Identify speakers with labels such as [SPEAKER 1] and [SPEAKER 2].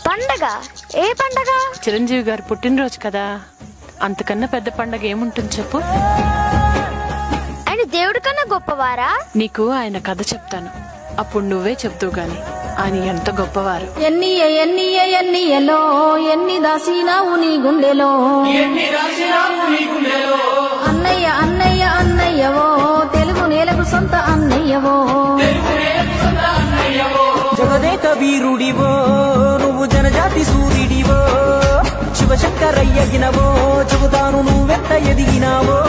[SPEAKER 1] పండగ ఏ పండగ
[SPEAKER 2] చిరంజీవి గారు పుట్టినరోజు కదా అంతకన్నా పెద్ద పండగ ఏముంటుంది చెప్పు
[SPEAKER 1] ఆయన దేవుడి కన్నా గొప్పవారా
[SPEAKER 2] నీకు ఆయన కథ చెప్తాను అప్పుడు నువ్వే చెప్తావు గాని ఆయన ఎంత గొప్పవారు
[SPEAKER 3] ఎన్నియ ఎన్నియ ఎన్నియలో ఎన్ని దాసినావు నీ గుండెలో అన్నయ్య అన్నయ్య అన్నయ్యవో తెలుగు నేలకు సొంత అన్నయ్యవో
[SPEAKER 4] జగదేక వీరుడివో నువ్వు జనజాతి సూర్యుడివో శివశంకరయ్యగినవో చెబుతాను నువ్వెంత ఎదిగినావో